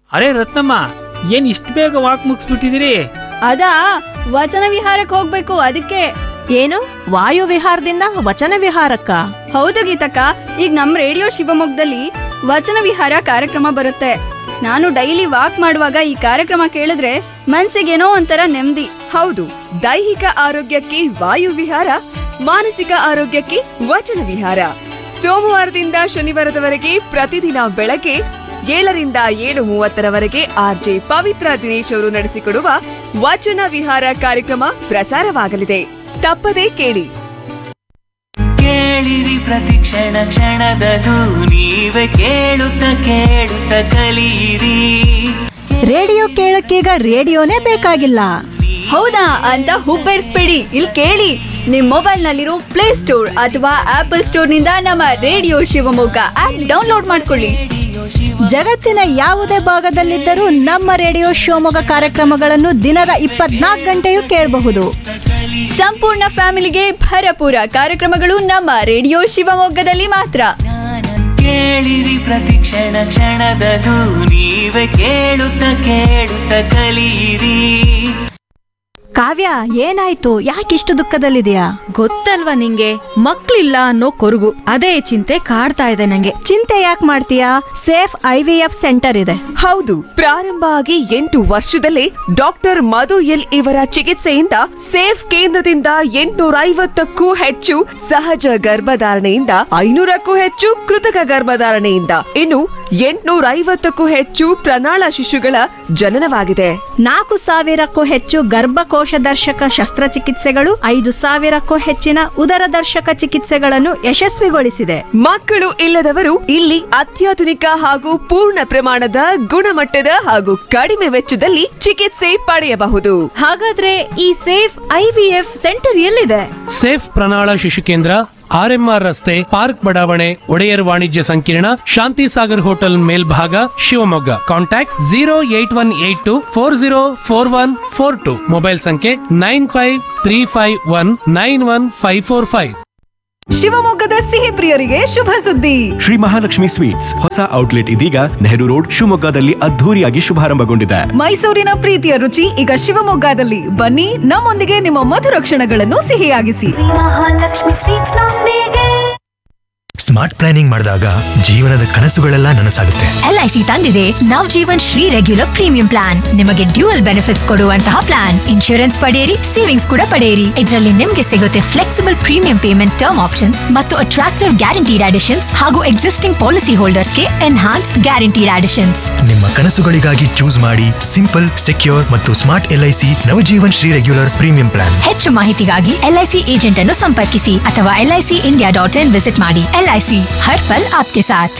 ಅರೆ ರತ್ನಮ್ಮ ಏನ್ ಇಷ್ಟು ಬೇಗ ವಾಕ್ ಮುಗಿಸ್ಬಿಟ್ಟಿದ್ದೀರಿ ಅದಾ ವಚನ ವಿಹಾರಕ್ಕೆ ಹೋಗ್ಬೇಕು ಅದಕ್ಕೆ ಏನು ವಾಯು ವಿಹಾರದಿಂದ ವಚನ ವಿಹಾರಕ್ಕ ಹೌದು ಗೀತಕ್ಕ ಈಗ ನಮ್ ರೇಡಿಯೋ ಶಿವಮೊಗ್ಗದಲ್ಲಿ ವಚನ ವಿಹಾರ ಕಾರ್ಯಕ್ರಮ ಬರುತ್ತೆ ನಾನು ಡೈಲಿ ವಾಕ್ ಮಾಡುವಾಗ ಈ ಕಾರ್ಯಕ್ರಮ ಕೇಳಿದ್ರೆ ಮನ್ಸಿಗೇನೋ ಒಂಥರ ನೆಮ್ಮದಿ ಹೌದು ದೈಹಿಕ ಆರೋಗ್ಯಕ್ಕೆ ವಾಯು ವಿಹಾರ ಮಾನಸಿಕ ಆರೋಗ್ಯಕ್ಕೆ ವಚನ ವಿಹಾರ ಸೋಮವಾರದಿಂದ ಶನಿವಾರದವರೆಗೆ ಪ್ರತಿದಿನ ಬೆಳಗ್ಗೆ ಏಳರಿಂದ ಏಳು ಮೂವತ್ತರವರೆಗೆ ಆರ್ಜೆ ಪವಿತ್ರ ದಿನೇಶ್ ಅವರು ನಡೆಸಿಕೊಡುವ ವಚನ ವಿಹಾರ ಕಾರ್ಯಕ್ರಮ ಪ್ರಸಾರವಾಗಲಿದೆ ತಪ್ಪದೇ ಕೇಳಿ ಕೇಳಿರಿ ಪ್ರತಿಕ್ಷಣ ಕ್ಷಣದದು ನೀವೇ ಕೇಳುತ್ತ ಕೇಳುತ್ತ ಕಲಿಯಿರಿ ರೇಡಿಯೋ ಕೇಳಕ್ಕೀಗ ರೇಡಿಯೋನೇ ಬೇಕಾಗಿಲ್ಲ ಹೌದಾ ಅಂತ ಹುಬ್ಬೇರಿಸ್ಬೇಡಿ ಇಲ್ಲಿ ಕೇಳಿ ನಿಮ್ ಮೊಬೈಲ್ ನಲ್ಲಿರೋ ಪ್ಲೇ ಸ್ಟೋರ್ ಅಥವಾ ಆಪಲ್ ಸ್ಟೋರ್ ನಿಂದ ನಮ್ಮ ರೇಡಿಯೋ ಶಿವಮೊಗ್ಗ ಆಪ್ ಡೌನ್ಲೋಡ್ ಮಾಡ್ಕೊಳ್ಳಿ ಜಗತ್ತಿನ ಯಾವುದೇ ಭಾಗದಲ್ಲಿದ್ದರೂ ನಮ್ಮ ರೇಡಿಯೋ ಶಿವಮೊಗ್ಗ ಕಾರ್ಯಕ್ರಮಗಳನ್ನು ದಿನದ ಇಪ್ಪತ್ನಾಲ್ಕು ಗಂಟೆಯೂ ಕೇಳಬಹುದು ಸಂಪೂರ್ಣ ಫ್ಯಾಮಿಲಿಗೆ ಭರಪೂರ ಕಾರ್ಯಕ್ರಮಗಳು ನಮ್ಮ ರೇಡಿಯೋ ಶಿವಮೊಗ್ಗದಲ್ಲಿ ಮಾತ್ರ ಕೇಳಿರಿ ಪ್ರತಿಕ್ಷಣ ಕ್ಷಣದದು ನೀವೇ ಕೇಳುತ್ತ ಕೇಳುತ್ತ ಕಲಿಯಿರಿ ಕಾವ್ಯ ಏನಾಯ್ತು ಯಾಕಿಷ್ಟು ದುಃಖದಲ್ಲಿದೆಯಾ ಗೊತ್ತಲ್ವಾ ನಿಂಗೆ ಮಕ್ಳಿಲ್ಲ ಅನ್ನೋ ಕೊರಗು ಅದೇ ಚಿಂತೆ ಕಾಡ್ತಾ ಇದೆ ನಂಗೆ ಚಿಂತೆ ಯಾಕೆ ಮಾಡ್ತೀಯಾ Safe I V F center ಇದೆ ಹೌದು ಪ್ರಾರಂಭ ಆಗಿ ಎಂಟು ವರ್ಷದಲ್ಲೇ ಡಾಕ್ಟರ್ ಮಧು ಎಲ್ ಇವರ ಚಿಕಿತ್ಸೆಯಿಂದ ಸೇಫ್ ಕೇಂದ್ರದಿಂದ ಎಂಟುನೂರ ಐವತ್ತಕ್ಕೂ ಹೆಚ್ಚು ಸಹಜ ಗರ್ಭಧಾರಣೆಯಿಂದ ಐನೂರಕ್ಕೂ ಹೆಚ್ಚು ಕೃತಕ ಗರ್ಭಧಾರಣೆಯಿಂದ ಇನ್ನು ಎಂಟುನೂರ ಐವತ್ತಕ್ಕೂ ಹೆಚ್ಚು ಪ್ರಣಾಳ ಶಿಶುಗಳ ಜನನವಾಗಿದೆ ನಾಲ್ಕು ಸಾವಿರಕ್ಕೂ ಹೆಚ್ಚು ಗರ್ಭಕೋಶ ದರ್ಶಕ ಶಸ್ತ್ರಚಿಕಿತ್ಸೆಗಳು ಐದು ಸಾವಿರಕ್ಕೂ ಹೆಚ್ಚಿನ ಉದರ ದರ್ಶಕ ಚಿಕಿತ್ಸೆಗಳನ್ನು ಯಶಸ್ವಿಗೊಳಿಸಿದೆ ಮಕ್ಕಳು ಇಲ್ಲದವರು ಇಲ್ಲಿ ಅತ್ಯಾಧುನಿಕ ಹಾಗೂ ಪೂರ್ಣ ಪ್ರಮಾಣದ ಗುಣಮಟ್ಟದ ಹಾಗೂ ಕಡಿಮೆ ವೆಚ್ಚದಲ್ಲಿ ಚಿಕಿತ್ಸೆ ಪಡೆಯಬಹುದು ಹಾಗಾದ್ರೆ ಈ Safe I V F center ಎಲ್ಲಿದೆ ಸೇಫ್ ಪ್ರಣಾಳ ಶಿಶು ಕೇಂದ್ರ ಆರ್ಎಂಆರ್ ರಸ್ತೆ ಪಾರ್ಕ್ ಬಡಾವಣೆ ಒಡೆಯರ್ ವಾಣಿಜ್ಯ ಸಂಕೀರ್ಣ ಶಾಂತಿ ಸಾಗರ್ ಹೋಟೆಲ್ ಮೇಲ್ಭಾಗ Shivamogga contact zero eight one eight two four zero four one four two mobile ಸಂಖ್ಯೆ nine five three five one nine one five four five ಶಿವಮೊಗ್ಗದ ಸಿಹಿ ಪ್ರಿಯರಿಗೆ ಶುಭ ಸುದ್ದಿ ಶ್ರೀ ಮಹಾಲಕ್ಷ್ಮಿ ಸ್ವೀಟ್ಸ್ ಹೊಸ ಔಟ್ಲೆಟ್ ಇದೀಗ ನೆಹರು ರೋಡ್ ಶಿವಮೊಗ್ಗದಲ್ಲಿ ಅದ್ಧೂರಿಯಾಗಿ ಶುಭಾರಂಭಗೊಂಡಿದೆ ಮೈಸೂರಿನ ಪ್ರೀತಿಯ ರುಚಿ ಈಗ ಶಿವಮೊಗ್ಗದಲ್ಲಿ ಬನ್ನಿ ನಮ್ಮೊಂದಿಗೆ ನಿಮ್ಮ ಮಧುರ ಕ್ಷಣಗಳನ್ನು ಸಿಹಿಯಾಗಿಸಿ ಸ್ಮಾರ್ಟ್ ಪ್ಲಾನಿಂಗ್ ಮಾಡಿದಾಗ ಜೀವನದ ಕನಸುಗಳೆಲ್ಲ ನನಸಾಗುತ್ತೆ ಎಲ್ಐಸಿ ತಂದಿದೆ Nav Jeevan Shri regular premium plan ನಿಮಗೆ ಡ್ಯೂಯಲ್ ಬೆನಿಫಿಟ್ಸ್ ಕೊಡುವಂತಹ ಪ್ಲಾನ್ ಇನ್ಶೂರೆನ್ಸ್ ಪಡೆಯಿರಿ ಸೇವಿಂಗ್ಸ್ ಕೂಡ ಪಡೆಯಿರಿ ಇದರಲ್ಲಿ ನಿಮಗೆ ಸಿಗುತ್ತೆ flexible premium payment term options ಮತ್ತು ಅಟ್ರಾಕ್ಟಿವ್ ಗ್ಯಾರಂಟಿಡ್ ಅಡಿಷನ್ಸ್ ಹಾಗೂ ಎಕ್ಸಿಸ್ಟಿಂಗ್ ಪಾಲಿಸಿ ಹೋಲ್ಡರ್ಸ್ಗೆ ಎನ್ಹಾನ್ಸ್ಡ್ ಗ್ಯಾರಂಟಿಡ್ ಅಡಿಷನ್ಸ್ ನಿಮ್ಮ ಕನಸುಗಳಿಗಾಗಿ ಚೂಸ್ ಮಾಡಿ ಸಿಂಪಲ್ ಸೆಕ್ಯೂರ್ ಮತ್ತು smart LIC Navjeevan Shri regular premium plan ಹೆಚ್ಚು ಮಾಹಿತಿಗಾಗಿ ಎಲ್ಐಸಿ ಏಜೆಂಟ್ ಅನ್ನು ಸಂಪರ್ಕಿಸಿ ಅಥವಾ LIC India dot in visit ಮಾಡಿ ಎಲ್ಐಸಿ ಹರ್ ಪಲ್ ಆಪ್ಕೆ ಸಾಥ್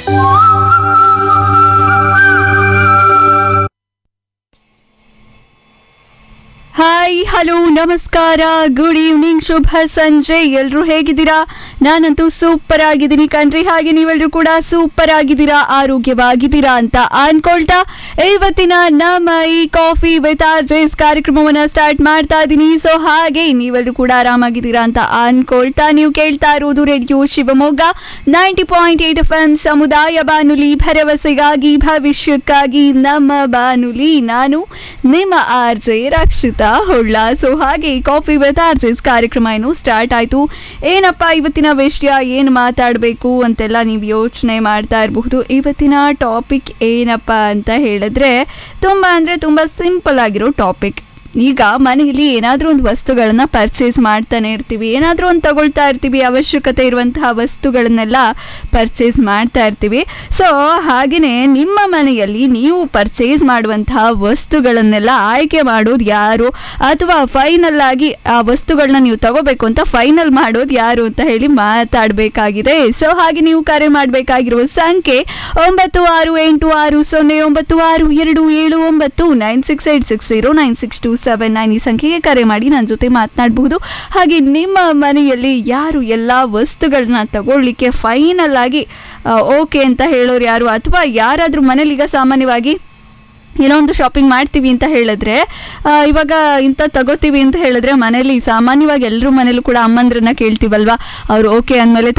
ಹಾಯ್ ಹಲೋ ನಮಸ್ಕಾರ ಗುಡ್ ಈವ್ನಿಂಗ್ ಶುಭ ಸಂಜೆ ಎಲ್ರು ಹೇಗಿದ್ದೀರಾ ನಾನಂತೂ ಸೂಪರ್ ಆಗಿದ್ದೀನಿ ಕಣ್ರಿ ಹಾಗೆ ನೀವೆಲ್ಲರೂ ಕೂಡ ಸೂಪರ್ ಆಗಿದ್ದೀರಾ ಆರೋಗ್ಯವಾಗಿದ್ದೀರಾ ಅಂತ ಅನ್ಕೊಳ್ತಾ ಇವತ್ತಿನ ನಮ್ಮ ಈ ಕಾಫಿ ವಿತ್ ಆರ್ಜೆಸ್ ಕಾರ್ಯಕ್ರಮವನ್ನ ಸ್ಟಾರ್ಟ್ ಮಾಡ್ತಾ ಇದ್ದೀನಿ ಸೊ ಹಾಗೆ ನೀವೆಲ್ಲರೂ ಕೂಡ ಆರಾಮಾಗಿದ್ದೀರಾ ಅಂತ ಅನ್ಕೊಳ್ತಾ ನೀವು ಕೇಳ್ತಾ ಇರೋದು radio Shivamogga ninety point eight F M ಸಮುದಾಯ ಬಾನುಲಿ ಭರವಸೆಗಾಗಿ ಭವಿಷ್ಯಕ್ಕಾಗಿ ನಮ್ಮ ಬಾನುಲಿ ನಾನು ನಿಮ್ಮ R J Rakshita Holla so ಹಾಗೆ ಕಾಫಿ ವಿತ್ ಆರ್ಜೆಸ್ ಕಾರ್ಯಕ್ರಮ ಏನು ಸ್ಟಾರ್ಟ್ ಆಯಿತು ಏನಪ್ಪ ಇವತ್ತಿನ ವಿಷಯ ಏನು ಮಾತಾಡಬೇಕು ಅಂತೆಲ್ಲ ನೀವು ಯೋಚನೆ ಮಾಡ್ತಾ ಇರಬಹುದು ಇವತ್ತಿನ ಟಾಪಿಕ್ ಏನಪ್ಪ ಅಂತ ಹೇಳಿದ್ರೆ ತುಂಬ ಅಂದರೆ ತುಂಬ ಸಿಂಪಲ್ ಆಗಿರೋ ಟಾಪಿಕ್ ಈಗ ಮನೆಯಲ್ಲಿ ಏನಾದರೂ ಒಂದು ವಸ್ತುಗಳನ್ನ ಪರ್ಚೇಸ್ ಮಾಡ್ತಾನೆ ಇರ್ತೀವಿ ಏನಾದರೂ ಒಂದು ತಗೊಳ್ತಾ ಇರ್ತೀವಿ ಅವಶ್ಯಕತೆ ಇರುವಂತಹ ವಸ್ತುಗಳನ್ನೆಲ್ಲ ಪರ್ಚೇಸ್ ಮಾಡ್ತಾ ಇರ್ತೀವಿ ಸೊ ಹಾಗೆಯೇ ನಿಮ್ಮ ಮನೆಯಲ್ಲಿ ನೀವು ಪರ್ಚೇಸ್ ಮಾಡುವಂತಹ ವಸ್ತುಗಳನ್ನೆಲ್ಲ ಆಯ್ಕೆ ಮಾಡೋದು ಯಾರು ಅಥವಾ ಫೈನಲ್ ಆಗಿ ಆ ವಸ್ತುಗಳನ್ನ ನೀವು ತಗೋಬೇಕು ಅಂತ ಫೈನಲ್ ಮಾಡೋದು ಯಾರು ಅಂತ ಹೇಳಿ ಮಾತಾಡಬೇಕಾಗಿದೆ ಸೊ ಹಾಗೆ ನೀವು ಕರೆ ಮಾಡಬೇಕಾಗಿರುವ ಸಂಖ್ಯೆ ಒಂಬತ್ತು ಆರು ಎಂಟು ಆರು ಸೊನ್ನೆ ಒಂಬತ್ತು ಆರು ಎರಡು ಏಳು ಒಂಬತ್ತು nine six eight six zero nine six two seven nine ಈ ಸಂಖ್ಯೆಗೆ ಕರೆ ಮಾಡಿ ನನ್ನ ಜೊತೆ ಮಾತನಾಡಬಹುದು ಹಾಗೆ ನಿಮ್ಮ ಮನೆಯಲ್ಲಿ ಯಾರು ಎಲ್ಲ ವಸ್ತುಗಳನ್ನ ತಗೊಳ್ಳಿಕ್ಕೆ ಫೈನಲ್ ಆಗಿ ಓಕೆ ಅಂತ ಹೇಳೋರು ಯಾರು ಅಥವಾ ಯಾರಾದರೂ ಮನೇಲಿ ಈಗ ಸಾಮಾನ್ಯವಾಗಿ ಏನೋ ಒಂದು ಶಾಪಿಂಗ್ ಮಾಡ್ತೀವಿ ಅಂತ ಹೇಳಿದ್ರೆ ಆ, ಇವಾಗ ಇಂಥ ತಗೋತೀವಿ ಅಂತ ಹೇಳಿದ್ರೆ ಮನೇಲಿ ಸಾಮಾನ್ಯವಾಗಿ ಎಲ್ಲರೂ ಮನೇಲೂ ಕೂಡ ಅಮ್ಮಂದ್ರನ್ನ ಕೇಳ್ತೀವಲ್ವಾ ಅವ್ರು ಓಕೆ ಅಂದಮೇಲೆ ತಗೊಳ್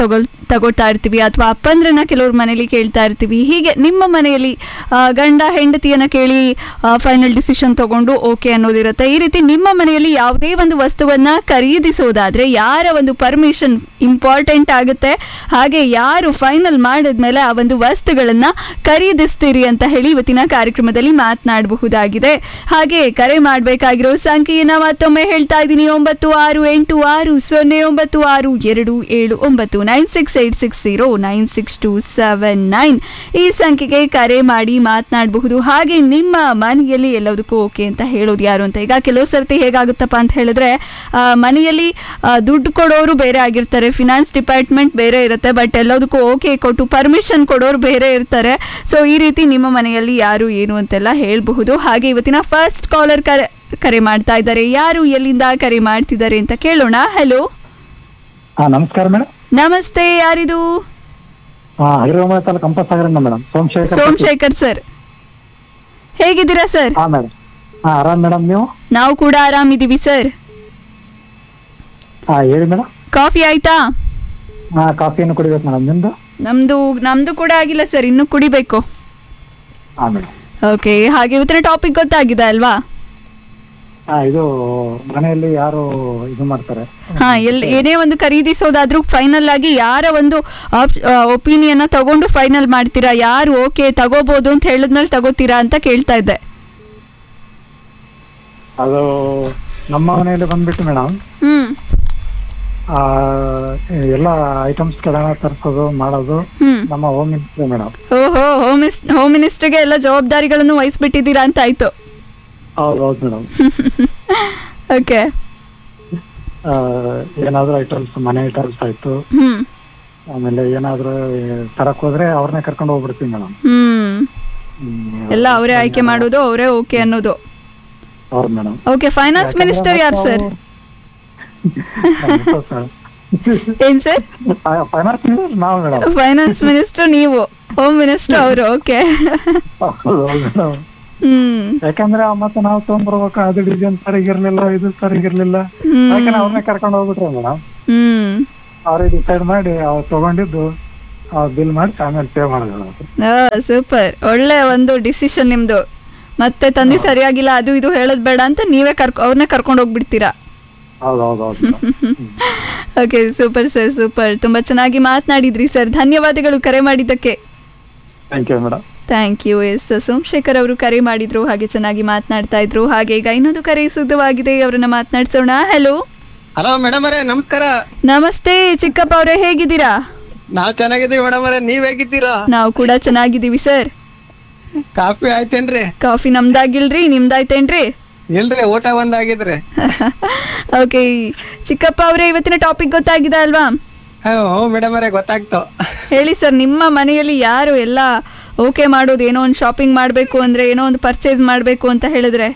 ತಗೋತಾ ಇರ್ತೀವಿ ಅಥವಾ ಅಪ್ಪಂದ್ರನ್ನ ಕೆಲವ್ರ ಮನೇಲಿ ಕೇಳ್ತಾ ಇರ್ತೀವಿ ಹೀಗೆ ನಿಮ್ಮ ಮನೆಯಲ್ಲಿ ಆ, ಗಂಡ ಹೆಂಡತಿಯನ್ನ ಕೇಳಿ ಫೈನಲ್ ಡಿಸಿಷನ್ ತಗೊಂಡು ಓಕೆ ಅನ್ನೋದಿರುತ್ತೆ ಈ ರೀತಿ ನಿಮ್ಮ ಮನೆಯಲ್ಲಿ ಯಾವುದೇ ಒಂದು ವಸ್ತುವನ್ನ ಖರೀದಿಸೋದಾದ್ರೆ ಯಾರ ಒಂದು ಪರ್ಮಿಷನ್ ಇಂಪಾರ್ಟೆಂಟ್ ಆಗುತ್ತೆ ಹಾಗೆ ಯಾರು ಫೈನಲ್ ಮಾಡಿದ್ಮೇಲೆ ಆ ಒಂದು ವಸ್ತುಗಳನ್ನ ಖರೀದಿಸ್ತೀರಿ ಅಂತ ಹೇಳಿ ಇವತ್ತಿನ ಕಾರ್ಯಕ್ರಮದಲ್ಲಿ ಮಾತನಾಡಬಹುದಾಗಿದೆ ಹಾಗೆ ಕರೆ ಮಾಡಬೇಕಾಗಿರೋ ಸಂಖ್ಯೆಯನ್ನ ಮತ್ತೊಮ್ಮೆ ಹೇಳ್ತಾ ಇದ್ದೀನಿ ಒಂಬತ್ತು ಆರು ಎಂಟು ಆರು ಸೊನ್ನೆ ಒಂಬತ್ತು ಆರು ಎರಡು ಏಳು ಒಂಬತ್ತು nine six eight six zero nine six two seven nine ಈ ಸಂಖ್ಯೆಗೆ ಕರೆ ಮಾಡಿ ಮಾತನಾಡಬಹುದು ಹಾಗೆ ನಿಮ್ಮ ಮನೆಯಲ್ಲಿ ಎಲ್ಲದಕ್ಕೂ ಓಕೆ ಅಂತ ಹೇಳೋದು ಯಾರು ಅಂತ ಈಗ ಕೆಲವು ಸರ್ತಿ ಹೇಗಾಗುತ್ತಪ್ಪ ಅಂತ ಹೇಳಿದ್ರೆ ಆ, ಮನೆಯಲ್ಲಿ ಆ, ದುಡ್ಡು ಕೊಡೋರು ಬೇರೆ ಆಗಿರ್ತಾರೆ ಫಿನಾನ್ಸ್ ಡಿಪಾರ್ಟ್ಮೆಂಟ್ ಬೇರೆ ಇರುತ್ತೆ ಬಟ್ ಎಲ್ಲದಕ್ಕೂ ಓಕೆ ಕೊಟ್ಟು ಪರ್ಮಿಷನ್ ಕೊಡೋರು ಬೇರೆ ಇರ್ತಾರೆ ಸೊ ಈ ರೀತಿ ನಿಮ್ಮ ಮನೆಯಲ್ಲಿ ಯಾರು ಏನು ಅಂತೆಲ್ಲ ಹೇಳಬಹುದು ಹಾಗೆ ಇವತ್ತಿನ ಫಸ್ಟ್ ಕಾಲರ್ ಕರೆ ಕರೆ ಮಾಡ್ತಾ ಇದ್ದಾರೆ ಯಾರು ಎಲ್ಲಿಂದ ಕರೆ ಮಾಡ್ತಿದ್ದಾರೆ ಅಂತ ಕೇಳೋಣ ಹಲೋ ಹಾ ನಮಸ್ಕಾರ ಮೇಡಮ್ ನಮಸ್ತೆ ಯಾರಿದು ಹಾ ಹರಿರಾಮ ತಾಲೂಕು ಕಂಪಸಾಗರಿಂದ ಮೇಡಮ್ ಸೋಮಶೇಖರ್ ಸೋಮಶೇಖರ್ ಸರ್ ಹೇಗಿದ್ದೀರಾ ಸರ್ ಹಾ ಮೇಡಮ್ ಹಾ ಆರಾಮ್ ಮೇಡಮ್ ನೀವು ನಾವು ಕೂಡ ಆರಾಮಿದ್ದೀವಿ ಸರ್ ಹಾ ಹೇಳಿ ಮೇಡಮ್ ಕಾಫಿ ಆಯ್ತಾ ಹಾ ಕಾಫಿಯನ್ನು ಕುಡಿಬೇಕು ಮೇಡಮ್ ನಿಮ್ದು ನಮ್ದು ನಮ್ದು ಕೂಡ ಆಗಿಲ್ಲ ಸರ್ ಇನ್ನು ಕುಡಿಬೇಕು ಹಾ ಮೇಡಮ್ ಓಕೆ ಹಾಗೆ ಇವತ್ತಿನ ಟಾಪಿಕ್ ಗೊತ್ತಾಗಿದೆ ಅಲ್ವಾ ಹಾ ಇದು ಮನೆಯಲ್ಲಿ ಯಾರು ಇದು ಮಾಡ್ತಾರೆ ಹಾ ಎಲ್ ಏನೇ ಒಂದು ಖರೀದಿಸೋದಾದ್ರೂ ಫೈನಲ್ ಆಗಿ ಯಾರ ಒಂದು ಒಪಿನಿಯನ್ ತಗೊಂಡು ಫೈನಲ್ ಮಾಡ್ತೀರಾ ಯಾರು ಓಕೆ ತಗೋಬಹುದು ಅಂತ ಹೇಳಿದ್ಮೇಲೆ ತಗೋತೀರಾ ಅಂತ ಕೇಳ್ತಾ ಇದ್ದೆ ಅದು ನಮ್ಮ ಮನೆಯಲ್ಲಿ ಬಂದ್ಬಿಟ್ಟು ಮೇಡಮ್ ಹ್ಮ್ ಆ ಎಲ್ಲ ಐಟಮ್ಸ್ ಗಳನ್ನ ತರಿಸೋದು ಮಾಡೋದು ಹ್ಮ್. ನಮ್ಮ ಹೋಮ್ ಮಿನಿಸ್ಟ್ರಿ ಮೇಡಮ್ ಓಹೋ ಹೋಮ್ ಮಿಸ್ ಹೋಮ್ ಮಿನಿಸ್ಟರ್ಗೆ ಎಲ್ಲ ಜವಾಬ್ದಾರಿಗಳನ್ನು ವಹಿಸ್ಬಿಟ್ಟಿದ್ದೀರಾ ಅಂತ ಆಯ್ತು ಹೌದು ಹೌದು ಮೇಡಮ್ ಓಕೆ ಏನಾದ್ರು ಐಟಮ್ಸ್ ಮನೆ ಐಟಮ್ಸ್ ಆಯ್ತು ಹ್ಮ್ ಆಮೇಲೆ ಏನಾದ್ರು ತರಕ್ ಹೋದ್ರೆ ಅವ್ರನ್ನೇ ಕರ್ಕೊಂಡು ಹೋಗ್ಬಿಡ್ತೀವಿ ಮೇಡಮ್ ಹ್ಮ್ ಎಲ್ಲ ಅವರೇ ಆಯ್ಕೆ ಮಾಡೋದು ಅವರೇ ಓಕೆ ಅನ್ನೋದು ಹೌದು ಮೇಡಮ್ ಓಕೆ ಫೈನಾನ್ಸ್ ಮಿನಿಸ್ಟರ್ ಯಾರು ಸರ್ ಏನ್ ಸರ್ ಫೈನಾನ್ಸ್ ಮಿನಿಸ್ಟರ್ ನಾವು ಮೇಡಮ್ ಫೈನಾನ್ಸ್ ಮಿನಿಸ್ಟರ್ ನೀವು ಹೋಮ್ ಮಿನಿಸ್ಟರ್ ಅವರು ಓಕೆ ಹ್ಮ್ ಯಾಕಂದ್ರೆ ಮತ್ತೆ ನಾವು ತಗೊಂಡ್ಬರ್ಬೇಕು ಅದು ಡಿಸೈನ್ ಸರಿಗಿರ್ಲಿಲ್ಲ ಇದು ಸರಿಗಿರ್ಲಿಲ್ಲ ಹ್ಮ್. ಯಾಕಂದ್ರೆ ಅವ್ರನ್ನೇ ಕರ್ಕೊಂಡು ಹೋಗ್ಬಿಟ್ರೆ ಮೇಡಮ್ ಹ್ಮ್ ಅವ್ರಿಗೆ ಡಿಸೈಡ್ ಮಾಡಿ ಅವ್ರು ತಗೊಂಡಿದ್ದು ಬಿಲ್ ಮಾಡಿ ಆಮೇಲೆ ಪೇ ಮಾಡಿದ್ರು ಸೂಪರ್ ಒಳ್ಳೆ ಒಂದು ಡಿಸಿಷನ್ ನಿಮ್ದು ಮತ್ತೆ ತಂದೆ ಸರಿಯಾಗಿಲ್ಲ ಅದು ಇದು ಹೇಳೋದ್ ಬೇಡ ಅಂತ ನೀವೇ ಕರ್ಕೊ ಅವ್ರನ್ನೇ ಕರ್ಕೊಂಡು ಹೋಗ್ಬಿಡ್ತೀರಾ ಹೌದು ಹೌದು ಹೌದು ಓಕೆ ಸೂಪರ್ ಸರ್ ಸೂಪರ್ ತುಂಬಾ ಚೆನ್ನಾಗಿ ಮಾತನಾಡಿದ್ರಿ ಸರ್ ಧನ್ಯವಾದಗಳು ಕರೆ ಮಾಡಿದ್ದಕ್ಕೆ thank you madam thank you yes Somashekhar ಅವರು ಕರೆ ಮಾಡಿದ್ರು ಹಾಗೆ ಚೆನ್ನಾಗಿ ಮಾತನಾಡ್ತಾ ಇದ್ರು ಹಾಗೆ ಈಗ ಇನ್ನೊಂದು ಕರೆ ಸಿದ್ಧವಾಗಿದೆ ಅವರನ್ನ ಮಾತನಾಡ್ಸೋಣ ಹಲೋ ಹಲೋ ಮೇಡಮ್ ಅವರೇ ನಮಸ್ಕಾರ ನಮಸ್ತೆ ಚಿಕ್ಕಪ್ಪ ಅವರೇ ಹೇಗಿದ್ದೀರಾ ನಾವ್ ಚೆನ್ನಾಗಿದ್ದೀವಿ ಮೇಡಮ್ ಅವರೇ ನೀವ್ ಹೇಗಿದ್ದೀರಾ ನಾವು ಕೂಡ ಚೆನ್ನಾಗಿದ್ದೀವಿ ಸರ್ ಕಾಫಿ ಆಯ್ತೇನ್ರಿ ಕಾಫಿ ನಮ್ದಾಗಿಲ್ರಿ ನಿಮ್ದಾಯ್ತೇನ್ರಿ ಇಲ್ರಿ ಊಟ ಒಂದಾಗಿದ್ರಿ ಓಕೆ ಚಿಕ್ಕಪ್ಪ ಅವರೇ ಇವತ್ತಿನ ಟಾಪಿಕ್ ಗೊತ್ತಾಗಿದೆ ಅಲ್ವಾ ಹ್ಞೂ ಮೇಡಮ್ ಅವರೇ ಗೊತ್ತಾಗ್ತು ಹೇಳಿ ಸರ್ ನಿಮ್ಮ ಮನೆಯಲ್ಲಿ ಯಾರು ಎಲ್ಲ ಓಕೆ ಮಾಡೋದು ಏನೋ ಒಂದು ಶಾಪಿಂಗ್ ಮಾಡಬೇಕು ಅಂದ್ರೆ ಏನೋ ಒಂದು ಪರ್ಚೇಸ್ ಮಾಡಬೇಕು ಅಂತ ಹೇಳಿದ್ರೆ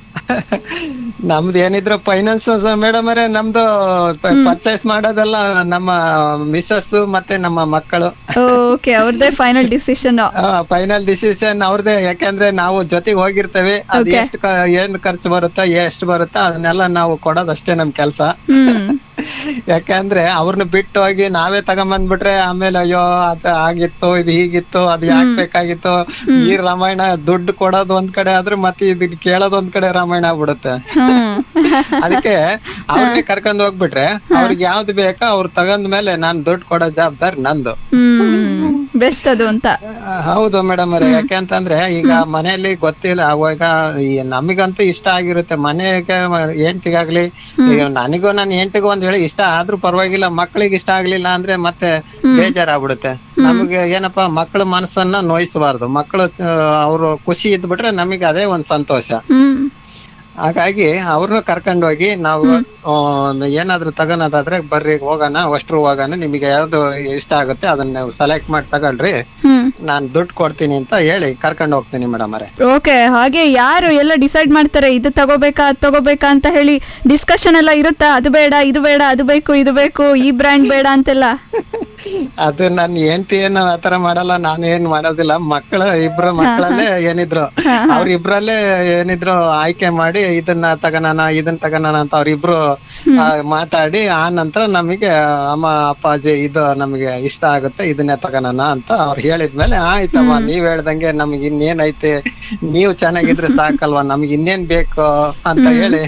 ನಮ್ದು ಏನಿದ್ರು ಫೈನಾನ್ಸ್ ಮೇಡಮ್ ಅವರೇ ನಮ್ದು ಪರ್ಚೇಸ್ ಮಾಡೋದೆಲ್ಲ ನಮ್ಮ ಮಿಸ್ಸಸ್ ಮತ್ತೆ ನಮ್ಮ ಮಕ್ಕಳು ಓಕೆ ಅವ್ರದ್ದೇ ಫೈನಲ್ ಡಿಸಿಷನ್ ಫೈನಲ್ ಡಿಸಿಷನ್ ಅವ್ರದೇ ಯಾಕಂದ್ರೆ ನಾವು ಜೊತೆಗೆ ಹೋಗಿರ್ತೇವೆ ಅದು Okay. ಎಷ್ಟು ಕ- ಏನ್ ಖರ್ಚು ಬರುತ್ತಾ ಎಷ್ಟು ಬರುತ್ತಾ ಅದನ್ನೆಲ್ಲ ನಾವು ಕೊಡೋದಷ್ಟೇ ನಮ್ ಕೆಲ್ಸ ಹ್ಮ್ ಯಾಕಂದ್ರೆ ಅವ್ರನ್ನ ಬಿಟ್ಟು ಹೋಗಿ ನಾವೇ ತಗೊಂಬಂದ್ಬಿಟ್ರೆ ಆಮೇಲೆ ಅಯ್ಯೋ ಅದ ಆಗಿತ್ತು ಇದು ಹೀಗಿತ್ತು ಅದು ಯಾಕೆ ಬೇಕಾಗಿತ್ತು ಈ ರಾಮಾಯಣ ದುಡ್ಡು ಕೊಡೋದು ಒಂದ್ ಕಡೆ ಆದ್ರೆ ಮತ್ತೆ ಇದನ್ನ ಕೇಳೋದ್ ಒಂದ್ ಕಡೆ ರಾಮಾಯಣ ಆಗ್ಬಿಡುತ್ತೆ ಅದಕ್ಕೆ ಅವ್ರನ್ನೇ ಕರ್ಕೊಂಡ್ ಹೋಗ್ಬಿಟ್ರೆ ಅವ್ರಿಗೆ ಯಾವ್ದು ಬೇಕೋ ಅವ್ರು ತಗೊಂಡ್ ಮೇಲೆ ನಾನ್ ದುಡ್ಡು ಕೊಡೋ ಜವಾಬ್ದಾರಿ ನಂದು ಹ್ಮ್ ಬೆಸ್ಟ್ ಅದು ಅಂತ ಆ, ಹೌದು ಮೇಡಮ್ ಅವ್ರೆ ಯಾಕೆಂತಂದ್ರೆ ಈಗ ಮನೆಯಲ್ಲಿ ಗೊತ್ತಿಲ್ಲ ಅವಾಗ ಈ ನಮಗಂತೂ ಇಷ್ಟ ಆಗಿರುತ್ತೆ ಮನೆಗೆ ಹೆಂಡ್ತಿಗಾಗ್ಲಿ ಈಗ ನನಗೂ ನನ್ನ ಹೆಂಡ್ತಿಗೂ ಒಂದ್ ವೇಳೆ ಇಷ್ಟ ಆದ್ರೂ ಪರವಾಗಿಲ್ಲ ಮಕ್ಕಳಿಗೆ ಇಷ್ಟ ಆಗ್ಲಿಲ್ಲ ಅಂದ್ರೆ ಮತ್ತೆ ಬೇಜಾರಾಗ್ಬಿಡುತ್ತೆ ನಮಗೆ ಏನಪ್ಪಾ ಮಕ್ಕಳ ಮನಸ್ಸನ್ನ ನೋಯಿಸಬಾರ್ದು ಮಕ್ಕಳು ಅವರು ಖುಷಿ ಇದ್ಬಿಟ್ರೆ ನಮಗೆ ಅದೇ ಒಂದ್ ಸಂತೋಷ ಹ್ಮ್ ಹಾಗಾಗಿ ಅವ್ರನ್ನ ಕರ್ಕೊಂಡ್ ಹೋಗಿ ನಾವು ಆ, ಏನಾದ್ರು ತಗೊಳೋದಾದ್ರೆ ಬರ್ರಿ ಹೋಗೋಣ ಅಷ್ಟ್ರು ಹೋಗೋಣ ನಿಮಗೆ ಯಾವ್ದು ಇಷ್ಟ ಆಗುತ್ತೆ ಅದನ್ನ ನೀವು ಸೆಲೆಕ್ಟ್ ಮಾಡಿ ತಗೊಳ್ರಿ ಹ್ಮ್ ನಾನ್ ದುಡ್ಡು ಕೊಡ್ತೀನಿ ಅಂತ ಹೇಳಿ ಕರ್ಕೊಂಡ್ ಹೋಗ್ತೀನಿ ಮೇಡಮ್ ಅವರೇ ಓಕೆ ಹಾಗೆ ಯಾರು ಎಲ್ಲ ಡಿಸೈಡ್ ಮಾಡ್ತಾರೆ ಇದು ತಗೋಬೇಕಾ ಅದು ತಗೋಬೇಕಾ ಅಂತ ಹೇಳಿ ಡಿಸ್ಕಷನ್ ಎಲ್ಲ ಇರುತ್ತಾ ಅದು ಬೇಡ ಇದು ಬೇಡ ಅದು ಬೇಕು ಇದು ಬೇಕು ಈ ಬ್ರ್ಯಾಂಡ್ ಬೇಡ ಅಂತೆಲ್ಲ ಅದು ನನ್ ಹೆಂಡತಿ ಏನು ಆತರ ಮಾಡಲ್ಲ ನಾನು ಏನ್ ಮಾಡೋದಿಲ್ಲ ಮಕ್ಕಳ ಇಬ್ರು ಮಕ್ಕಳಲ್ಲೇ ಏನಿದ್ರು ಅವ್ರಿಬ್ರಲ್ಲೇ ಏನಿದ್ರು ಆಯ್ಕೆ ಮಾಡಿ ಇದನ್ನ ತಗೋಣ ಇದನ್ನ ತಗೋಣ ಅಂತ ಅವ್ರಿಬ್ರು ಆ, ಮಾತಾಡಿ ಆ ನಂತರ ನಮಗೆ ಅಮ್ಮ ಅಪ್ಪಾಜಿ ಇದು ನಮಗೆ ಇಷ್ಟ ಆಗುತ್ತೆ ಇದನ್ನೇ ತಗೋಣ ಅಂತ ಅವ್ರು ಹೇಳಿದ್ಮೇಲೆ ಆಯ್ತಮ್ಮ ನೀವ್ ಹೇಳ್ದಂಗೆ ನಮ್ಗೆ ಇನ್ನೇನೈತೆ ನೀವು ಚೆನ್ನಾಗಿದ್ರೆ ಸಾಕಲ್ವಾ ನಮ್ಗೆ ಇನ್ನೇನ್ ಬೇಕು ಅಂತ ಹೇಳಿ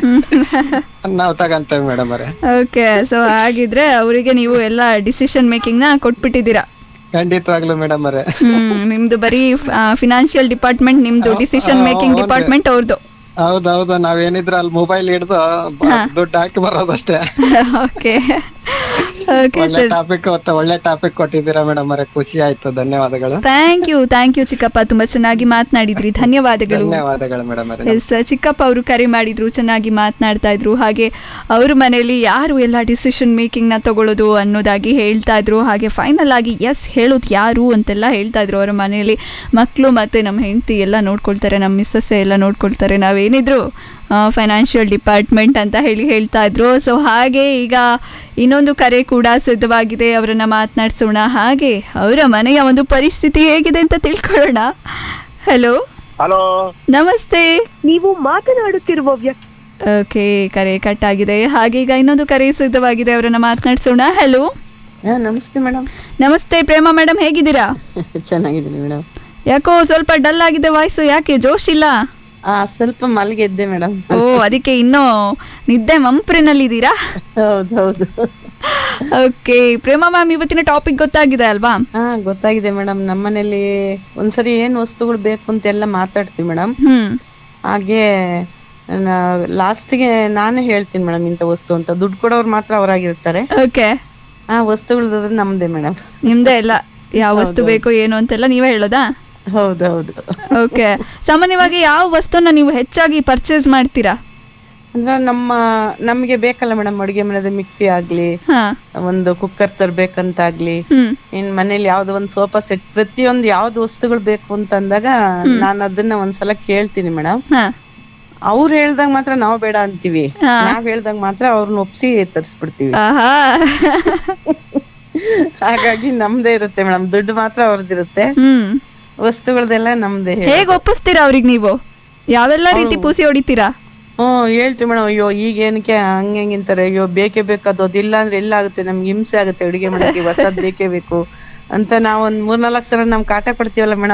ನಾವ್ ತಗಂತೇವೆ ಮೇಡಮ್ ಅವರೇ ಓಕೆ ಸೊ ಹಾಗಿದ್ರೆ ಅವರಿಗೆ ನೀವು ಎಲ್ಲ ಡಿಸಿಷನ್ ಮೇಕಿಂಗ್ ನ ಕೊಟ್ಬಿಟ್ಟಿದ್ದೀರಾ ಖಂಡಿತವಾಗ್ಲೂ ಮೇಡಮ್ ಅವರೇ ಹ್ಮ್ ನಿಮ್ದು ಬರೀ ಫಿನಾನ್ಷಿಯಲ್ ಡಿಪಾರ್ಟ್ಮೆಂಟ್ ನಿಮ್ದು ಡಿಸಿಷನ್ ಮೇಕಿಂಗ್ ಡಿಪಾರ್ಟ್ಮೆಂಟ್ ಅವ್ರದ್ದು ಹೌದೌದು ನಾವೇನಿದ್ರು ಅಲ್ಲಿ ಮೊಬೈಲ್ ಹಿಡ್ದು ದುಡ್ಡು ಹಾಕಿ ಬರೋದಷ್ಟೇ ಓಕೆ ಓಕೆ ಒಳ್ಳೆ ಸರ್ ಟಾಪಿಕ್ ಒಳ್ಳೆ ಟಾಪಿಕ್ ಕೊಟ್ಟಿದ್ದೀರಾ ಮೇಡಮ್ ಅವರೇ ಖುಷಿ ಆಯ್ತು ಧನ್ಯವಾದಗಳು ಥ್ಯಾಂಕ್ ಯು ಥ್ಯಾಂಕ್ ಯು ಚಿಕ್ಕಪ್ಪ ತುಂಬಾ ಚೆನ್ನಾಗಿ ಮಾತನಾಡಿದ್ರಿ ಧನ್ಯವಾದಗಳು ಧನ್ಯವಾದಗಳು ಮೇಡಮ್ ಅವರೇ ಎಸ್ ಚಿಕ್ಕಪ್ಪ ಅವರು ಕರೆ ಮಾಡಿದ್ರು ಚೆನ್ನಾಗಿ ಮಾತನಾಡ್ತಾ ಇದ್ರು ಹಾಗೆ ಅವ್ರ ಮನೆಯಲ್ಲಿ ಯಾರು ಎಲ್ಲ ಡಿಸಿಷನ್ ಮೇಕಿಂಗ್ನ ತಗೊಳ್ಳೋದು ಅನ್ನೋದಾಗಿ ಹೇಳ್ತಾ ಇದ್ರು ಹಾಗೆ ಫೈನಲ್ ಆಗಿ ಎಸ್ ಹೇಳೋದು ಯಾರು ಅಂತೆಲ್ಲ ಹೇಳ್ತಾ ಇದ್ರು ಅವರ ಮನೆಯಲ್ಲಿ ಮಕ್ಕಳು ಮತ್ತು ನಮ್ಮ ಹೆಂಡತಿ ಎಲ್ಲ ನೋಡ್ಕೊಳ್ತಾರೆ ನಮ್ಮ ಮಿಸ್ಸಸ್ ಎಲ್ಲ ನೋಡ್ಕೊಳ್ತಾರೆ ನಾವೇನಿದ್ರು ಫೈನಾನ್ಷಿಯಲ್ ಡಿಪಾರ್ಟ್ಮೆಂಟ್ ಅಂತ ಹೇಳಿ ಹೇಳ್ತಾ ಇದ್ರು ಸೊ ಹಾಗೆ ಈಗ ಇನ್ನೊಂದು ಕರೆ ಕೂಡ ಸಿದ್ಧವಾಗಿದೆ ಅವರನ್ನ ಮಾತನಾಡಿಸೋಣ ಹಾಗೆ ಅವರ ಮನೆಯ ಒಂದು ಪರಿಸ್ಥಿತಿ ಹೇಗಿದೆ ಅಂತ ತಿಳ್ಕೊಳ್ಳೋಣ ಹಲೋ ಹಲೋ ನಮಸ್ತೆ ನೀವು ಮಾತನಾಡುತ್ತಿರುವ ವ್ಯಕ್ತಿ ಓಕೆ ಕರೆ ಕಟ್ ಆಗಿದೆ ಹಾಗೆ ಈಗ ಇನ್ನೊಂದು ಕರೆ ಸಿದ್ಧವಾಗಿದೆ ಅವರನ್ನ ಮಾತನಾಡಿಸೋಣ ಹಲೋ ನಮಸ್ತೆ ಮೇಡಮ್ ನಮಸ್ತೆ ಪ್ರೇಮ ಮೇಡಮ್ ಹೇಗಿದ್ದೀರಾ ಚೆನ್ನಾಗಿದ್ದೀನಿ ಮೇಡಮ್ ಯಾಕೋ ಸ್ವಲ್ಪ ಡಲ್ ಆಗಿದೆ ವಾಯ್ಸು ಯಾಕೆ ಜೋಶ್ ಇಲ್ಲ ಆ ಸ್ವಲ್ಪ ಮಲಗಿದ್ದೆ ಮೇಡಮ್ ಓ ಅದಕ್ಕೆ ಇನ್ನೂ ನಿದ್ದೆ ಮಂಪ್ರಿನಲ್ಲಿದ್ದೀರಾ ಹೌದೌದು ಓಕೆ ಪ್ರೇಮ ಮ್ಯಾಮ್ ಇವತ್ತಿನ ಟಾಪಿಕ್ ಗೊತ್ತಾಗಿದೆ ಅಲ್ವಾ ಹಾ ಗೊತ್ತಾಗಿದೆ ಮೇಡಮ್ ನಮ್ಮನೇಲಿ ಒಂದ್ಸರಿ ಏನ್ ವಸ್ತುಗಳು ಬೇಕು ಅಂತ ಎಲ್ಲ ಮಾತಾಡ್ತೀವಿ ಮೇಡಮ್ ಹ್ಮ್ ಹಾಗೆ ಲಾಸ್ಟ್ಗೆ ನಾನೇ ಹೇಳ್ತೀನಿ ಮೇಡಮ್ ಇಂಥ ವಸ್ತು ಅಂತ ದುಡ್ಡು ಕೊಡೋರು ಮಾತ್ರ ಅವರಾಗಿರ್ತಾರೆ ಓಕೆ ಆ ವಸ್ತುಗಳದ್ದು ನಮ್ದೇ ಮೇಡಮ್ ನಿಮ್ದೇ ಎಲ್ಲ ಯಾವ ವಸ್ತು ಬೇಕು ಏನು ಅಂತೆಲ್ಲ ನೀವೇ ಹೇಳೋದಾ ಹೌದೌದು ಓಕೆ ಸಾಮಾನ್ಯವಾಗಿ ಯಾವ ವಸ್ತುನ ನೀವು ಹೆಚ್ಚಾಗಿ ಪರ್ಚೇಸ್ ಮಾಡ್ತೀರಾ ಅಂದ್ರೆ ನಮ್ಮ ನಮ್ಗೆ ಬೇಕಲ್ಲ ಮೇಡಮ್ ಅಡುಗೆ ಮನೆದ ಮಿಕ್ಸಿ ಆಗ್ಲಿ ಹಾ ಒಂದು ಕುಕ್ಕರ್ ತರ್ಬೇಕಂತಾಗ್ಲಿ ಹ್ಮ್ ಇನ್ ಮನೇಲಿ ಯಾವ್ದೋ ಒಂದ್ ಸೋಫಾ ಸೆಟ್ ಪ್ರತಿಯೊಂದು ಯಾವ್ದು ವಸ್ತುಗಳು ಬೇಕು ಅಂತ ಅಂದಾಗ ನಾನು ಅದನ್ನ ಒಂದ್ಸಲ ಕೇಳ್ತೀನಿ ಮೇಡಮ್ ಹಾ ಅವ್ರು ಹೇಳ್ದಾಗ ಮಾತ್ರ ನಾವು ಬೇಡ ಅಂತೀವಿ ಹಾ. ನಾವ್ ಹೇಳ್ದಾಗ ಮಾತ್ರ ಅವ್ರನ್ನ ಒಪ್ಸಿ ತರಿಸ್ಬಿಡ್ತೀವಿ ಆಹಾ ಹಾಗಾಗಿ ನಮ್ದೇ ಇರುತ್ತೆ ಮೇಡಮ್ ದುಡ್ಡು ಮಾತ್ರ ಅವ್ರದ್ದಿರುತ್ತೆ ಹ್ಮ್ ವಸ್ತುಗಳದೆಲ್ಲ ನಮ್ದೇ ಹೇಗ್ ಒಪ್ಪಿಸ್ತೀರಾ ಅವ್ರಿಗೆ ನೀವು ಯಾವೆಲ್ಲ ರೀತಿ ಪೂಸಿ ಹೊಡಿತೀರಾ ಹ್ಮ್ ಹೇಳ್ತೀವಿ ಮೇಡಮ್ ಅಯ್ಯೋ ಈಗ ಏನಕ್ಕೆ ಹಂಗೆ ಹಿಂಗಿಂತಾರೆ ಅಯ್ಯೋ ಬೇಕೇ ಬೇಕಾದು ಅದಿಲ್ಲ ಅಂದ್ರೆ ಎಲ್ಲ ಆಗುತ್ತೆ ನಮ್ಗೆ ಹಿಂಸೆ ಆಗುತ್ತೆ ಅಡುಗೆ ಮಾಡಕ್ಕೆ ಹೊಸದ್ ಬೇಕೇ ಬೇಕು ಅಂತ ನಾವ್ ಒಂದ್ ಮೂರ್ನಾಲ್ಕು ತರ ನಮ್ ಕಾಟ ಕೊಡ್ತೀವಲ್ಲ ಮೇಡಮ್